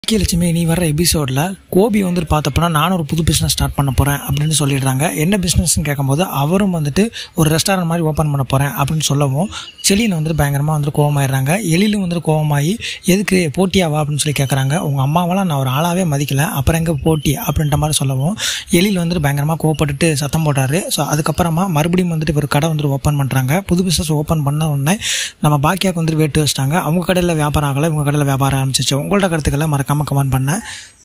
பாக்கியலட்சுமி நீ வர எபிசோடில் கோபி வந்துட்டு பார்த்தப்பனா நானும் ஒரு புது பிஸ்னஸ் ஸ்டார்ட் பண்ண போகிறேன் அப்படின்னு சொல்லிடுறாங்க என்ன பிஸ்னஸ்னு கேட்கும்போது அவரும் வந்துட்டு ஒரு ரெஸ்டாரண்ட் மாதிரி ஓப்பன் பண்ண போகிறேன் அப்படின்னு சொல்லவும் செலியன் வந்துட்டு பயங்கரமாக வந்துட்டு கோவமாயிடுறாங்க எழிலும் வந்துட்டு கோவமாகி எதுக்கு போட்டியாவா அப்படின்னு சொல்லி கேட்குறாங்க உங்கள் அம்மாவெல்லாம் நான் ஒரு ஆளாகவே மதிக்கல அப்புறம் எங்கே போட்டி அப்படின்ற மாதிரி சொல்லவும் எழில் வந்துட்டு பயங்கரமாக கோவப்பட்டுட்டு சத்தம் போட்டாரு ஸோ அதுக்கப்புறமா மறுபடியும் வந்துட்டு ஒரு கடை வந்துட்டு ஓப்பன் பண்ணுறாங்க புது பிஸ்னஸ் ஓப்பன் பண்ண உடனே நம்ம பாக்கியாவுக்கு வந்துட்டு வேட்டு வச்சிட்டாங்க அவங்க கடையில் வியாபாரம் ஆகலை இவங்க கடையில் வியாபாரம் ஆரம்பிச்சிச்சு உங்களோட கருத்துக்களை மறக்காமல் கமெண்ட் பண்ணேன்